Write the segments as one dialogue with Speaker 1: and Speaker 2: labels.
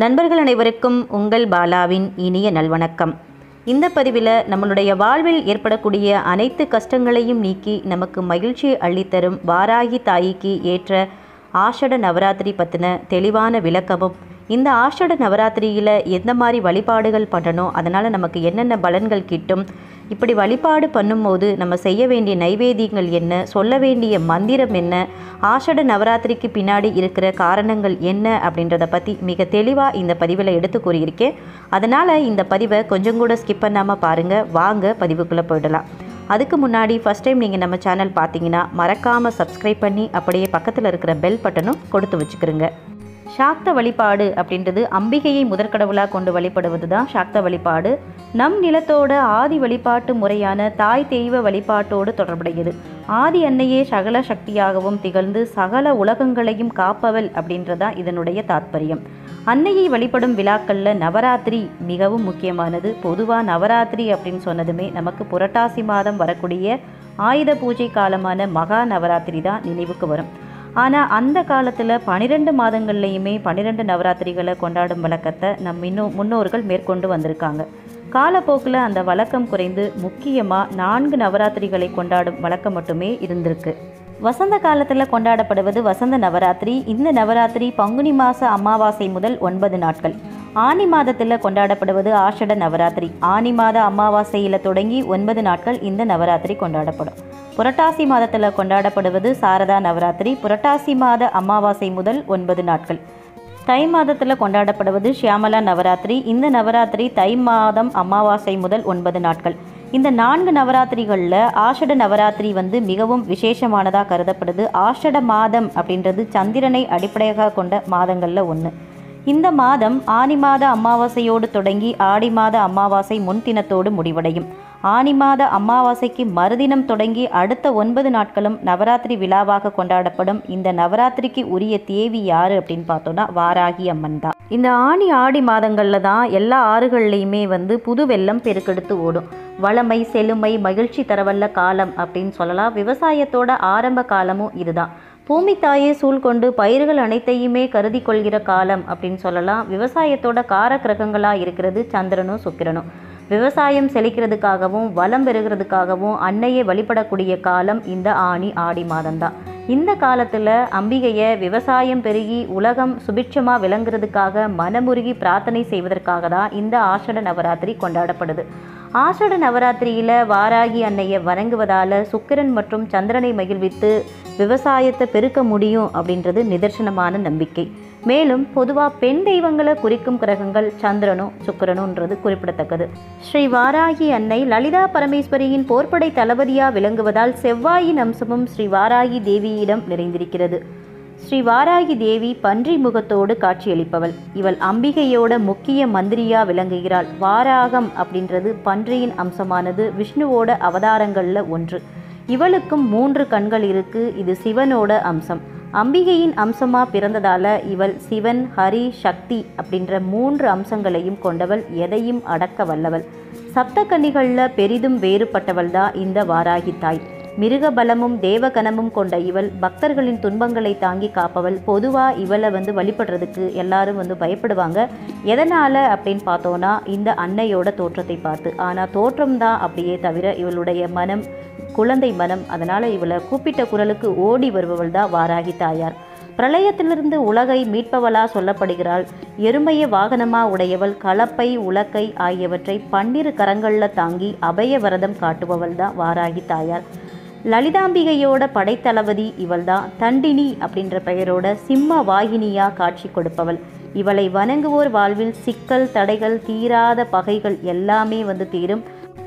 Speaker 1: நண்பர்கள் அனைவருக்கும் உங்கள் பாலாவின் இனிய நல்வணக்கம் இந்த பதிவில் நம்மளுடைய வாழ்வில் ஏற்படக்கூடிய அனைத்து கஷ்டங்களையும் நீக்கி நமக்கு மகிழ்ச்சியை அள்ளித்தரும் வாராகி தாய்க்கு ஏற்ற ஆஷட நவராத்திரி பற்றின தெளிவான விளக்கமும் இந்த ஆஷட நவராத்திரியில் எந்த மாதிரி வழிபாடுகள் பண்ணணும் அதனால் நமக்கு என்னென்ன பலன்கள் கிட்டும் இப்படி வழிபாடு பண்ணும்போது நம்ம செய்ய வேண்டிய நைவேத்தியங்கள் என்ன சொல்ல வேண்டிய மந்திரம் என்ன ஆஷட நவராத்திரிக்கு பின்னாடி இருக்கிற காரணங்கள் என்ன அப்படின்றத பற்றி மிக தெளிவாக இந்த பதிவில் எடுத்து கூறியிருக்கேன் அதனால் இந்த பதிவை கொஞ்சம் கூட ஸ்கிப் பண்ணாமல் பாருங்கள் வாங்க பதிவுக்குள்ளே போயிடலாம் அதுக்கு முன்னாடி ஃபஸ்ட் டைம் நீங்கள் நம்ம சேனல் பார்த்தீங்கன்னா மறக்காமல் சப்ஸ்கிரைப் பண்ணி அப்படியே பக்கத்தில் இருக்கிற பெல் பட்டனும் கொடுத்து வச்சுக்கிறோங்க சாக்த வழிபாடு அப்படின்றது அம்பிகையை முதற்கடவுளாக கொண்டு வழிபடுவது தான் சாக்த வழிபாடு நம் நிலத்தோட ஆதி வழிபாட்டு முறையான தாய் தெய்வ வழிபாட்டோடு தொடர்புடையது ஆதி அன்னையே சகல சக்தியாகவும் திகழ்ந்து சகல உலகங்களையும் காப்பவள் அப்படின்றதா இதனுடைய தாத்பரியம் அன்னையை வழிபடும் விழாக்களில் நவராத்திரி மிகவும் முக்கியமானது பொதுவாக நவராத்திரி அப்படின்னு சொன்னதுமே நமக்கு புரட்டாசி மாதம் வரக்கூடிய ஆயுத பூஜை காலமான மகா நவராத்திரி தான் நினைவுக்கு வரும் ஆனால் அந்த காலத்தில் பன்னிரெண்டு மாதங்கள்லையுமே பன்னிரெண்டு நவராத்திரிகளை கொண்டாடும் வழக்கத்தை நம் இன்னும் முன்னோர்கள் மேற்கொண்டு வந்திருக்காங்க காலப்போக்கில் அந்த வழக்கம் குறைந்து முக்கியமாக நான்கு நவராத்திரிகளை கொண்டாடும் வழக்கம் மட்டுமே இருந்திருக்கு வசந்த காலத்தில் கொண்டாடப்படுவது வசந்த நவராத்திரி இந்த நவராத்திரி பங்குனி மாத அமாவாசை முதல் ஒன்பது நாட்கள் ஆனி மாதத்தில் கொண்டாடப்படுவது ஆஷட நவராத்திரி ஆனி மாத அமாவாசையில் தொடங்கி ஒன்பது நாட்கள் இந்த நவராத்திரி கொண்டாடப்படும் புரட்டாசி மாதத்தில் கொண்டாடப்படுவது சாரதா நவராத்திரி புரட்டாசி மாத அமாவாசை முதல் ஒன்பது நாட்கள் தை மாதத்தில் கொண்டாடப்படுவது ஷியாமலா நவராத்திரி இந்த நவராத்திரி தை மாதம் அமாவாசை முதல் ஒன்பது நாட்கள் இந்த நான்கு நவராத்திரிகளில் ஆஷட நவராத்திரி வந்து மிகவும் விசேஷமானதாக கருதப்படுது ஆஷட மாதம் அப்படின்றது சந்திரனை அடிப்படையாக கொண்ட மாதங்களில் ஒன்று இந்த மாதம் ஆனி மாத அமாவாசையோடு தொடங்கி ஆடி மாத அமாவாசை முன்தினத்தோடு முடிவடையும் ஆனி மாத அமாவாசைக்கு மறுதினம் தொடங்கி அடுத்த ஒன்பது நாட்களும் நவராத்திரி விழாவாக கொண்டாடப்படும் இந்த நவராத்திரிக்கு உரிய தேவி யாரு அப்படின்னு பார்த்தோம்னா வாராகி அம்மன் தான் இந்த ஆணி ஆடி மாதங்களில் தான் எல்லா ஆறுகள்லையுமே வந்து புது வெள்ளம் பெருக்கெடுத்து ஓடும் வளமை செழுமை மகிழ்ச்சி தரவல்ல காலம் அப்படின்னு சொல்லலாம் விவசாயத்தோட ஆரம்ப காலமும் இதுதான் பூமி தாயே சூழ் கொண்டு பயிர்கள் அனைத்தையுமே கருதி கொள்கிற காலம் அப்படின்னு சொல்லலாம் விவசாயத்தோட கார கிரகங்களாக இருக்கிறது சந்திரனும் சுக்கிரனும் விவசாயம் செழிக்கிறதுக்காகவும் வளம் பெறுகிறதுக்காகவும் அன்னையை வழிபடக்கூடிய காலம் இந்த ஆணி ஆடி மாதம்தான் இந்த காலத்தில் அம்பிகையை விவசாயம் பெருகி உலகம் சுபிட்சமாக விளங்குறதுக்காக மனமுருகி பிரார்த்தனை செய்வதற்காக தான் இந்த ஆஷட நவராத்திரி கொண்டாடப்படுது ஆஷட நவராத்திரியில் வாராகி அன்னையை வணங்குவதால் சுக்கிரன் மற்றும் சந்திரனை மகிழ்வித்து விவசாயத்தை பெருக்க முடியும் அப்படின்றது நிதர்சனமான நம்பிக்கை மேலும் பொதுவாக பெண் தெய்வங்களை குறிக்கும் கிரகங்கள் சந்திரனும் சுக்கிரனுன்றது குறிப்பிடத்தக்கது ஸ்ரீ வாராகி அன்னை லலிதா பரமேஸ்வரியின் போர்ப்படை தளபதியாக விளங்குவதால் செவ்வாயின் அம்சமும் ஸ்ரீ வாராகி தேவியிடம் நிறைந்திருக்கிறது ஸ்ரீ வாராகி தேவி பன்றி முகத்தோடு காட்சியளிப்பவள் இவள் அம்பிகையோட முக்கிய மந்திரியா விளங்குகிறாள் வாராகம் அப்படின்றது பன்றியின் அம்சமானது விஷ்ணுவோட அவதாரங்களில் ஒன்று இவளுக்கும் மூன்று கண்கள் இருக்கு இது சிவனோட அம்சம் அம்பிகையின் அம்சமா பிறந்ததால இவள் சிவன் ஹரி சக்தி அப்படின்ற மூன்று அம்சங்களையும் கொண்டவள் எதையும் அடக்க வல்லவள் சப்தகன்னிகளில் பெரிதும் வேறுபட்டவள் தான் இந்த வாராகி தாய் மிருக பலமும் தேவகணமும் கொண்ட இவள் பக்தர்களின் துன்பங்களை தாங்கி காப்பவள் பொதுவாக இவளை வந்து வழிபடுறதுக்கு எல்லாரும் வந்து பயப்படுவாங்க எதனால் அப்படின்னு பார்த்தோன்னா இந்த அன்னையோட தோற்றத்தை பார்த்து ஆனால் தோற்றம் தான் அப்படியே தவிர இவளுடைய மனம் குழந்தை மனம் அதனால் இவளை கூப்பிட்ட குரலுக்கு ஓடி வருபவள் தான் வாராகி தாயார் பிரளயத்திலிருந்து உலகை மீட்பவளா சொல்லப்படுகிறாள் எருமைய வாகனமா உடையவள் கலப்பை உலக்கை ஆகியவற்றை பன்னிரு கரங்களில் தாங்கி அபய வரதம் காட்டுபவள் தான் வாராகி தாயார் லலிதாம்பிகையோட படைத்தளபதி இவள்தான் தண்டினி அப்படின்ற பெயரோட சிம்ம வாகினியா காட்சி கொடுப்பவள் இவளை வணங்குவோர் வாழ்வில் சிக்கல் தடைகள் தீராத பகைகள் எல்லாமே வந்து தீரும்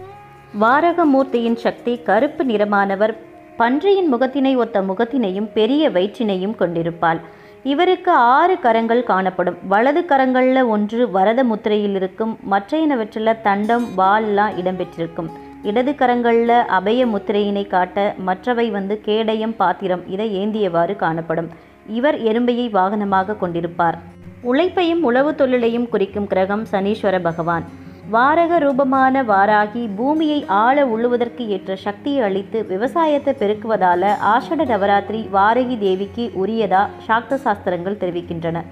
Speaker 1: வாரகமூர்த்தியின் சக்தி கருப்பு நிறமானவர் பன்றியின் முகத்தினை ஒத்த முகத்தினையும் பெரிய வயிற்றினையும் கொண்டிருப்பாள் இவருக்கு ஆறு கரங்கள் காணப்படும் வலது கரங்களில் ஒன்று வரத முத்திரையில் இருக்கும் மற்றையனவற்றில் தண்டம் வால்லாம் இடம்பெற்றிருக்கும் இடது கரங்களில் அபய முத்திரையினை காட்ட மற்றவை வந்து கேடயம் பாத்திரம் இதை ஏந்தியவாறு காணப்படும் இவர் எறும்பையை வாகனமாக கொண்டிருப்பார் உழைப்பையும் உழவு தொழிலையும் குறிக்கும் கிரகம் சனீஸ்வர பகவான் வாரக ரூபமான வாராகி பூமியை ஆழ உழுவதற்கு ஏற்ற சக்தியை அளித்து விவசாயத்தை பெருக்குவதால ஆஷட நவராத்திரி வாரகி தேவிக்கு உரியதா சாக்த சாஸ்திரங்கள் தெரிவிக்கின்றன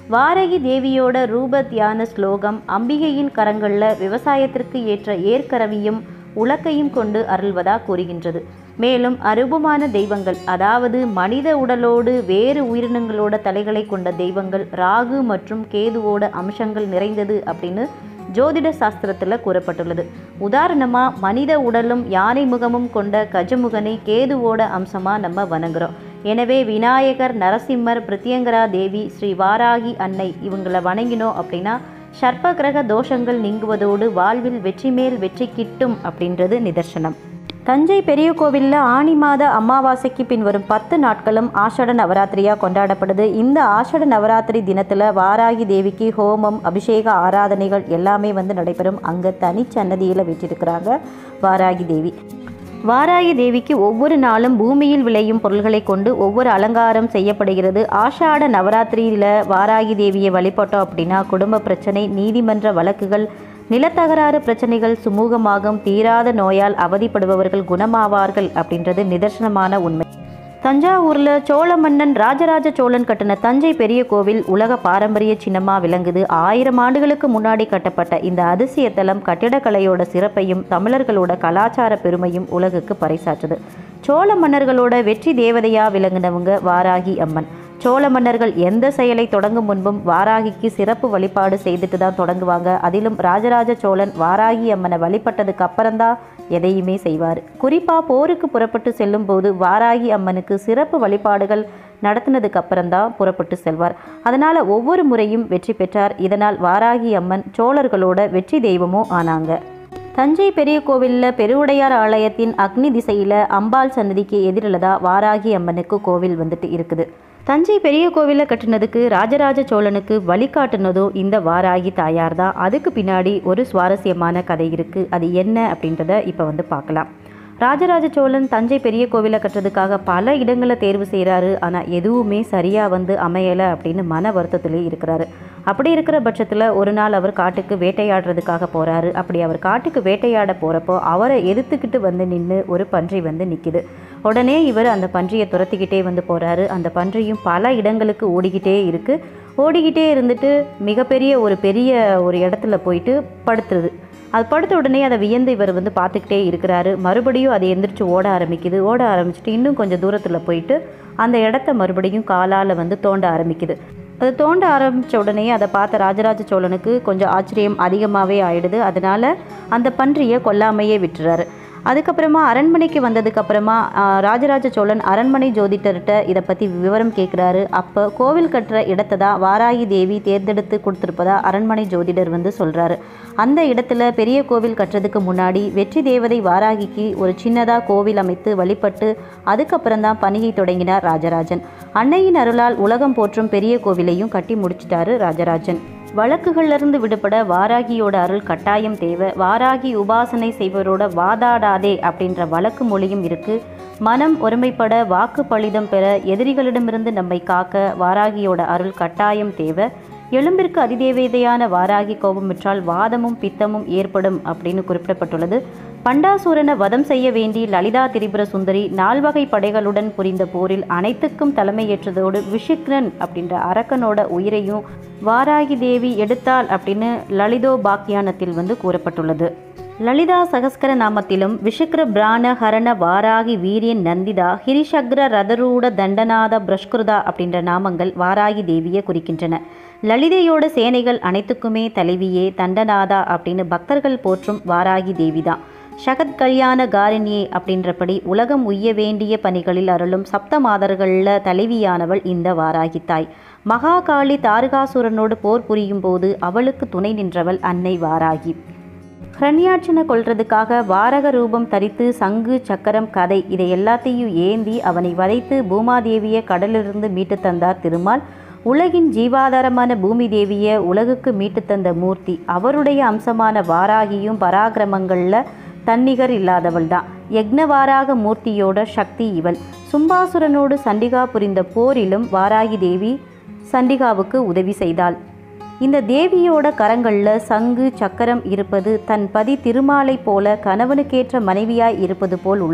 Speaker 1: வாரகி தேவியோட ரூப தியான ஸ்லோகம் அம்பிகையின் கரங்களில் விவசாயத்திற்கு ஏற்ற ஏற்கரவியும் உலக்கையும் கொண்டு அருள்வதா கூறுகின்றது மேலும் அரூபமான தெய்வங்கள் அதாவது மனித உடலோடு வேறு உயிரினங்களோட தலைகளை கொண்ட தெய்வங்கள் ராகு மற்றும் கேதுவோட அம்சங்கள் நிறைந்தது அப்படின்னு ஜோதிட சாஸ்திரத்தில் கூறப்பட்டுள்ளது உதாரணமாக மனித உடலும் யானை முகமும் கொண்ட கஜமுகனை கேதுவோட அம்சமாக நம்ம வணங்குறோம் எனவே விநாயகர் நரசிம்மர் பிரித்யங்கரா தேவி ஸ்ரீ வாராகி அன்னை இவங்களை வணங்கினோம் அப்படின்னா சர்ப்ப கிரக தோஷங்கள் நீங்குவதோடு வாழ்வில் வெற்றி மேல் வெற்றி கிட்டும் அப்படின்றது நிதர்சனம் தஞ்சை பெரிய கோவிலில் ஆனி மாத அமாவாசைக்கு பின் வரும் பத்து நாட்களும் ஆஷாட நவராத்திரியாக கொண்டாடப்படுது இந்த ஆஷாட நவராத்திரி தினத்தில் வாராகி தேவிக்கு ஹோமம் அபிஷேக ஆராதனைகள் எல்லாமே வந்து நடைபெறும் அங்கே தனிச்சன்னதியில் வச்சிருக்கிறாங்க வாராகி தேவி வாராகி தேவிக்கு ஒவ்வொரு நாளும் பூமியில் விளையும் பொருள்களை கொண்டு ஒவ்வொரு அலங்காரம் செய்யப்படுகிறது ஆஷாட நவராத்திரியில் வாராகி தேவியை வழிபட்டோம் அப்படின்னா குடும்ப பிரச்சனை நீதிமன்ற வழக்குகள் நிலத்தகராறு பிரச்சனைகள் சுமூகமாகும் தீராத நோயால் அவதிப்படுபவர்கள் குணமாவார்கள் அப்படின்றது நிதர்சனமான உண்மை தஞ்சாவூரில் சோழ மன்னன் ராஜராஜ சோழன் கட்டின தஞ்சை பெரிய கோவில் உலக பாரம்பரிய சின்னமாக விளங்குது ஆயிரம் ஆண்டுகளுக்கு முன்னாடி கட்டப்பட்ட இந்த அதிசய தலம் கட்டிடக்கலையோட சிறப்பையும் தமிழர்களோட கலாச்சார பெருமையும் உலகுக்கு பறைசாற்றுது சோழ மன்னர்களோட வெற்றி தேவதையா விளங்கினவங்க வாராகி அம்மன் சோழ மன்னர்கள் எந்த செயலை தொடங்கும் முன்பும் வாராகிக்கு சிறப்பு வழிபாடு செய்துட்டு தான் தொடங்குவாங்க அதிலும் ராஜராஜ சோழன் வாராகி அம்மனை வழிபட்டதுக்கு அப்புறம்தான் எதையுமே செய்வார் குறிப்பாக போருக்கு புறப்பட்டு செல்லும் போது வாராகி அம்மனுக்கு சிறப்பு வழிபாடுகள் நடத்தினதுக்கு அப்புறம்தான் புறப்பட்டு செல்வார் அதனால் ஒவ்வொரு முறையும் வெற்றி பெற்றார் இதனால் வாராகி அம்மன் சோழர்களோட வெற்றி தெய்வமும் ஆனாங்க தஞ்சை பெரிய கோவிலில் பெருவுடையார் ஆலயத்தின் அக்னி திசையில் அம்பாள் சன்னதிக்கு எதிரில் தான் வாராகி அம்மனுக்கு கோவில் வந்துட்டு இருக்குது தஞ்சை பெரிய கோவிலை கட்டினதுக்கு ராஜராஜ சோழனுக்கு வழிகாட்டுனதும் இந்த வாராகி தாயார் தான் அதுக்கு பின்னாடி ஒரு சுவாரஸ்யமான கதை இருக்குது அது என்ன அப்படின்றத இப்போ வந்து பார்க்கலாம் ராஜராஜ சோழன் தஞ்சை பெரிய கோவிலை கட்டுறதுக்காக பல இடங்களை தேர்வு செய்கிறாரு ஆனால் எதுவுமே சரியாக வந்து அமையலை அப்படின்னு மன வருத்தத்திலே இருக்கிறாரு அப்படி இருக்கிற பட்சத்தில் ஒரு நாள் அவர் காட்டுக்கு வேட்டையாடுறதுக்காக போகிறாரு அப்படி அவர் காட்டுக்கு வேட்டையாட போகிறப்போ அவரை எதிர்த்துக்கிட்டு வந்து நின்று ஒரு பன்றி வந்து நிற்கிது உடனே இவர் அந்த பன்றியை துரத்திக்கிட்டே வந்து போகிறாரு அந்த பன்றியும் பல இடங்களுக்கு ஓடிக்கிட்டே இருக்குது ஓடிக்கிட்டே இருந்துட்டு மிகப்பெரிய ஒரு பெரிய ஒரு இடத்துல போயிட்டு படுத்துருது அது படுத்த உடனே அதை வியந்து இவர் வந்து பார்த்துக்கிட்டே இருக்கிறாரு மறுபடியும் அதை எந்திரிச்சு ஓட ஆரம்பிக்குது ஓட ஆரம்பிச்சுட்டு இன்னும் கொஞ்சம் தூரத்தில் போயிட்டு அந்த இடத்த மறுபடியும் காலால் வந்து தோண்ட ஆரம்பிக்குது அது தோண்ட ஆரம்பித்த உடனே அதை பார்த்த ராஜராஜ சோழனுக்கு கொஞ்சம் ஆச்சரியம் அதிகமாகவே ஆயிடுது அதனால் அந்த பன்றியை கொல்லாமையே விட்டுறாரு அதுக்கப்புறமா அரண்மனைக்கு வந்ததுக்கப்புறமா ராஜராஜ சோழன் அரண்மனை ஜோதிடர்கிட்ட இதை பற்றி விவரம் கேட்குறாரு அப்போ கோவில் கட்டுற இடத்தை தான் வாராகி தேவி தேர்ந்தெடுத்து கொடுத்துருப்பதா அரண்மனை ஜோதிடர் வந்து சொல்கிறாரு அந்த இடத்துல பெரிய கோவில் கட்டுறதுக்கு முன்னாடி வெற்றி தேவதை வாராகிக்கு ஒரு சின்னதாக கோவில் அமைத்து வழிபட்டு அதுக்கப்புறம் தான் பணியை தொடங்கினார் ராஜராஜன் அன்னையின் அருளால் உலகம் போற்றும் பெரிய கோவிலையும் கட்டி முடிச்சிட்டாரு ராஜராஜன் வழக்குகளிலிருந்து விடுபட வாராகியோட அருள் கட்டாயம் தேவை வாராகி உபாசனை செய்வரோட வாதாடாதே அப்படின்ற வழக்கு மொழியும் இருக்கு மனம் ஒருமைப்பட வாக்கு பலிதம் பெற எதிரிகளிடமிருந்து நம்மை காக்க வாராகியோட அருள் கட்டாயம் தேவை எலும்பிற்கு அதிதேவதையான வாராகி கோபமிற்றால் வாதமும் பித்தமும் ஏற்படும் அப்படின்னு குறிப்பிடப்பட்டுள்ளது பண்டாசூரனை வதம் செய்ய வேண்டி லலிதா திரிபுர சுந்தரி நால்வகை படைகளுடன் புரிந்த போரில் அனைத்துக்கும் தலைமையேற்றதோடு விஷிக்ரன் அப்படின்ற அரக்கனோட உயிரையும் வாராகி தேவி எடுத்தாள் அப்படின்னு லலிதோ பாக்கியானத்தில் வந்து கூறப்பட்டுள்ளது லலிதா சகஸ்கர நாமத்திலும் விஷிக்ர பிராண ஹரண வாராகி வீரியன் நந்திதா ஹிரிஷக்ர ரதரூட தண்டநாத பிரஷ்கிருதா அப்படின்ற நாமங்கள் வாராகி தேவியை குறிக்கின்றன லலிதையோட சேனைகள் அனைத்துக்குமே தலைவியே தண்டநாதா அப்படின்னு பக்தர்கள் போற்றும் வாராகி தேவிதான் ஷகத் கல்யாண காரிணியே அப்படின்றபடி உலகம் உய்ய வேண்டிய பணிகளில் அருளும் சப்த மாதர்களில் தலைவியானவள் இந்த வாராகி தாய் மகாகாளி தாரகாசுரனோடு போர் புரியும் போது அவளுக்கு துணை நின்றவள் அன்னை வாராகி ஹரண்யாட்சனை கொல்றதுக்காக வாரக ரூபம் தரித்து சங்கு சக்கரம் கதை இதை எல்லாத்தையும் ஏந்தி அவனை வதைத்து பூமாதேவியை கடலிலிருந்து மீட்டு தந்தார் திருமால் உலகின் ஜீவாதாரமான பூமி தேவியை உலகுக்கு மீட்டு தந்த மூர்த்தி அவருடைய அம்சமான வாராகியும் பராக்கிரமங்களில் தன்னிகர் இல்லாதவள் தான் யக்னவாராக மூர்த்தியோட சக்தி இவள் சும்பாசுரனோடு சண்டிகா புரிந்த போரிலும் வாராகி தேவி சண்டிகாவுக்கு உதவி செய்தாள் இந்த தேவியோட கரங்களில் சங்கு சக்கரம் இருப்பது தன் பதி திருமாலை போல கணவனுக்கேற்ற மனைவியாய் இருப்பது போல் உள்ளது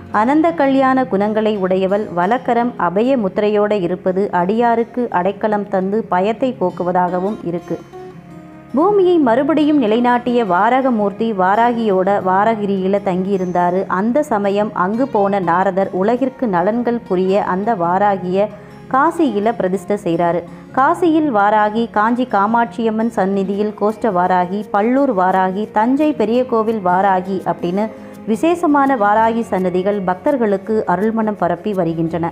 Speaker 1: அனந்த கல்யாண குணங்களை உடையவள் வலக்கரம் அபய முத்திரையோடு இருப்பது அடியாருக்கு அடைக்கலம் தந்து பயத்தை போக்குவதாகவும் இருக்கு பூமியை மறுபடியும் நிலைநாட்டிய வாராகமூர்த்தி வாராகியோட வாரகிரியில் தங்கியிருந்தார் அந்த சமயம் அங்கு போன நாரதர் உலகிற்கு நலன்கள் புரிய அந்த வாராகிய காசியில் பிரதிஷ்டை செய்கிறாரு காசியில் வாராகி காஞ்சி காமாட்சியம்மன் சந்நிதியில் கோஷ்ட வாராகி பள்ளூர் வாராகி தஞ்சை பெரிய கோவில் வாராகி அப்படின்னு விசேஷமான வாராகி சன்னதிகள் பக்தர்களுக்கு அருள்மணம் பரப்பி வருகின்றன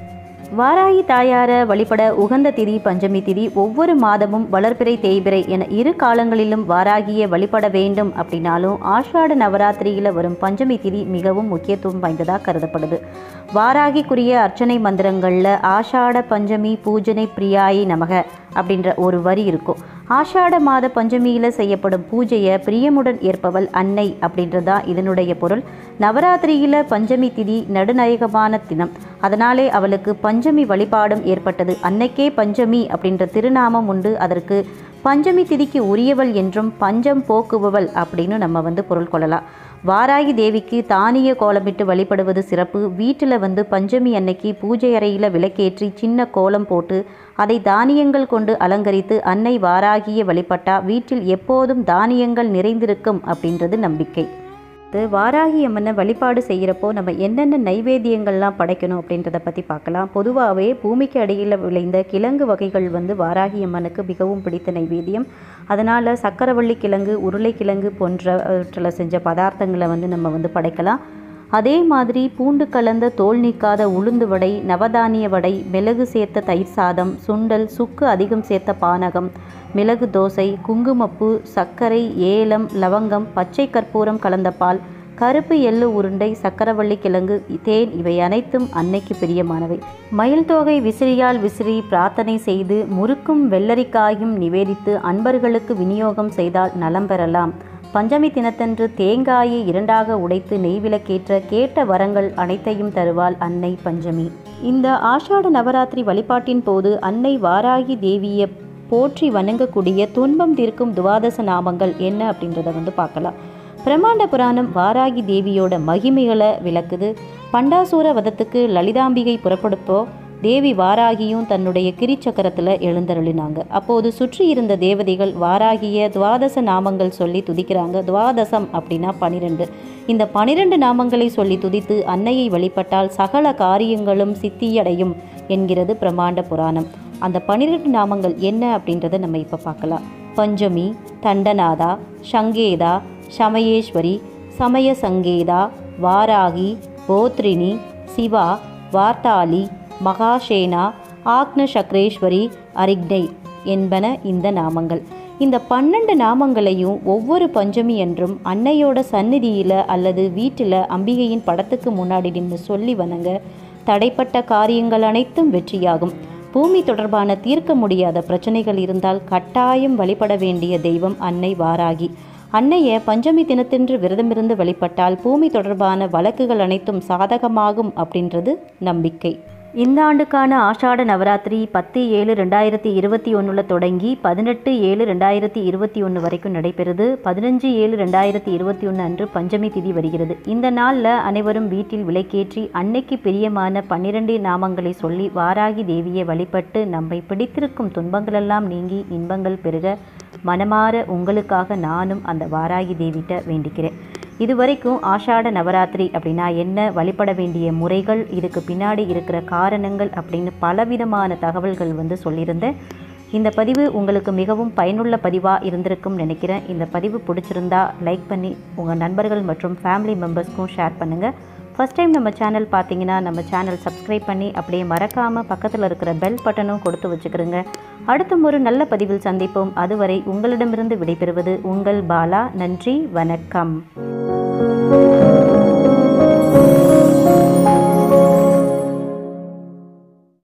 Speaker 1: வாராகி தாயார வழிபட உகந்த திதி பஞ்சமி திதி ஒவ்வொரு மாதமும் வளர்பிறை தேய்பிறை என இரு காலங்களிலும் வாராகியை வழிபட வேண்டும் அப்படின்னாலும் ஆஷாட நவராத்திரியில் வரும் பஞ்சமி திதி மிகவும் முக்கியத்துவம் வாய்ந்ததாக கருதப்படுது வாராகிக்குரிய அர்ச்சனை மந்திரங்களில் ஆஷாட பஞ்சமி பூஜனை பிரியாயி நமக அப்படின்ற ஒரு வரி இருக்கும் ஆஷாட மாத பஞ்சமியில் செய்யப்படும் பூஜையை பிரியமுடன் ஏற்பவள் அன்னை அப்படின்றது தான் இதனுடைய பொருள் நவராத்திரியில் பஞ்சமி திதி நடுநாயகமான தினம் அதனாலே அவளுக்கு பஞ்சமி வழிபாடும் ஏற்பட்டது அன்னைக்கே பஞ்சமி அப்படின்ற திருநாமம் உண்டு அதற்கு பஞ்சமி திதிக்கு உரியவள் என்றும் பஞ்சம் போக்குபவள் அப்படின்னு நம்ம வந்து பொருள் கொள்ளலாம் வாராகி தேவிக்கு தானிய கோலமிட்டு வழிபடுவது சிறப்பு வீட்டில் வந்து பஞ்சமி அன்னைக்கு பூஜை அறையில் விளக்கேற்றி சின்ன கோலம் போட்டு அதை தானியங்கள் கொண்டு அலங்கரித்து அன்னை வாராகிய வழிபட்டா வீட்டில் எப்போதும் தானியங்கள் நிறைந்திருக்கும் அப்படின்றது நம்பிக்கை இது வாராகி அம்மனை வழிபாடு செய்கிறப்போ நம்ம என்னென்ன நைவேத்தியங்கள்லாம் படைக்கணும் அப்படின்றத பற்றி பார்க்கலாம் பொதுவாகவே பூமிக்கு அடியில் விளைந்த கிழங்கு வகைகள் வந்து வாராகி அம்மனுக்கு மிகவும் பிடித்த நைவேத்தியம் அதனால் சக்கரவள்ளி கிழங்கு உருளைக்கிழங்கு போன்றவற்றில் செஞ்ச பதார்த்தங்களை வந்து நம்ம வந்து படைக்கலாம் அதே மாதிரி பூண்டு கலந்த தோல் நீக்காத உளுந்து வடை நவதானிய வடை மிளகு சேர்த்த தயிர் சாதம் சுண்டல் சுக்கு அதிகம் சேர்த்த பானகம் மிளகு தோசை குங்குமப்பூ சர்க்கரை ஏலம் லவங்கம் பச்சை கற்பூரம் கலந்த பால் கருப்பு எள்ளு உருண்டை சக்கரவள்ளி கிழங்கு தேன் இவை அனைத்தும் அன்னைக்கு பிரியமானவை மயில் தோகை விசிறியால் விசிறி பிரார்த்தனை செய்து முறுக்கும் வெள்ளரிக்காயும் நிவேதித்து அன்பர்களுக்கு விநியோகம் செய்தால் நலம் பெறலாம் பஞ்சமி தினத்தன்று தேங்காயை இரண்டாக உடைத்து நெய்விளக்கேற்ற கேட்ட வரங்கள் அனைத்தையும் தருவாள் அன்னை பஞ்சமி இந்த ஆஷாட நவராத்திரி வழிபாட்டின் போது அன்னை வாராகி தேவியை போற்றி வணங்கக்கூடிய துன்பம் தீர்க்கும் துவாதச நாமங்கள் என்ன அப்படின்றத வந்து பார்க்கலாம் பிரம்மாண்ட புராணம் வாராகி தேவியோட மகிமைகளை விளக்குது பண்டாசூர வதத்துக்கு லலிதாம்பிகை புறப்படுப்போ தேவி வாராகியும் தன்னுடைய கிரிச்சக்கரத்தில் எழுந்தருளினாங்க அப்போது சுற்றி இருந்த தேவதைகள் வாராகிய துவாதச நாமங்கள் சொல்லி துதிக்கிறாங்க துவாதசம் அப்படின்னா பனிரெண்டு இந்த பனிரெண்டு நாமங்களை சொல்லி துதித்து அன்னையை வழிபட்டால் சகல காரியங்களும் சித்தியடையும் என்கிறது பிரம்மாண்ட புராணம் அந்த பனிரெண்டு நாமங்கள் என்ன அப்படின்றத நம்ம இப்போ பார்க்கலாம் பஞ்சமி தண்டநாதா சங்கேதா சமயேஸ்வரி சமய சங்கேதா வாராகி போத்ரினி சிவா வார்த்தாளி மகாசேனா ஆக்ன சக்ரேஸ்வரி அரிக்டை என்பன இந்த நாமங்கள் இந்த பன்னெண்டு நாமங்களையும் ஒவ்வொரு பஞ்சமி என்றும் அன்னையோட சந்நிதியில் அல்லது வீட்டில் அம்பிகையின் படத்துக்கு முன்னாடி நின்று சொல்லி வணங்க தடைப்பட்ட காரியங்கள் அனைத்தும் வெற்றியாகும் பூமி தொடர்பான தீர்க்க முடியாத பிரச்சனைகள் இருந்தால் கட்டாயம் வழிபட வேண்டிய தெய்வம் அன்னை வாராகி அன்னைய பஞ்சமி தினத்தன்று விரதமிருந்து வழிபட்டால் பூமி தொடர்பான வழக்குகள் அனைத்தும் சாதகமாகும் அப்படின்றது நம்பிக்கை இந்த ஆண்டுக்கான ஆஷாட நவராத்திரி பத்து ஏழு ரெண்டாயிரத்தி இருபத்தி ஒன்றில் தொடங்கி பதினெட்டு ஏழு ரெண்டாயிரத்தி இருபத்தி ஒன்று வரைக்கும் நடைபெறுது பதினஞ்சு ஏழு ரெண்டாயிரத்தி இருபத்தி ஒன்று அன்று பஞ்சமி திதி வருகிறது இந்த நாளில் அனைவரும் வீட்டில் விளக்கேற்றி அன்னைக்கு பிரியமான பன்னிரண்டு நாமங்களை சொல்லி வாராகி தேவியை வழிபட்டு நம்மை பிடித்திருக்கும் துன்பங்களெல்லாம் நீங்கி இன்பங்கள் பெருக மனமாற உங்களுக்காக நானும் அந்த வாராகி தேவிட்ட வேண்டிக்கிறேன் இது வரைக்கும் ஆஷாட நவராத்திரி அப்படின்னா என்ன வழிபட வேண்டிய முறைகள் இதுக்கு பின்னாடி இருக்கிற காரணங்கள் அப்படின்னு பலவிதமான தகவல்கள் வந்து சொல்லியிருந்தேன் இந்த பதிவு உங்களுக்கு மிகவும் பயனுள்ள பதிவாக இருந்திருக்கும் நினைக்கிறேன் இந்த பதிவு பிடிச்சிருந்தா லைக் பண்ணி உங்கள் நண்பர்கள் மற்றும் ஃபேமிலி மெம்பர்ஸ்க்கும் ஷேர் பண்ணுங்கள் ஃபஸ்ட் டைம் நம்ம சேனல் பார்த்தீங்கன்னா நம்ம சேனல் சப்ஸ்கிரைப் பண்ணி அப்படியே மறக்காமல் பக்கத்தில் இருக்கிற பெல் பட்டனும் கொடுத்து வச்சுக்கிறோங்க அடுத்த ஒரு நல்ல பதிவில் சந்திப்போம் அதுவரை உங்களிடமிருந்து விடைபெறுவது உங்கள் பாலா நன்றி வணக்கம்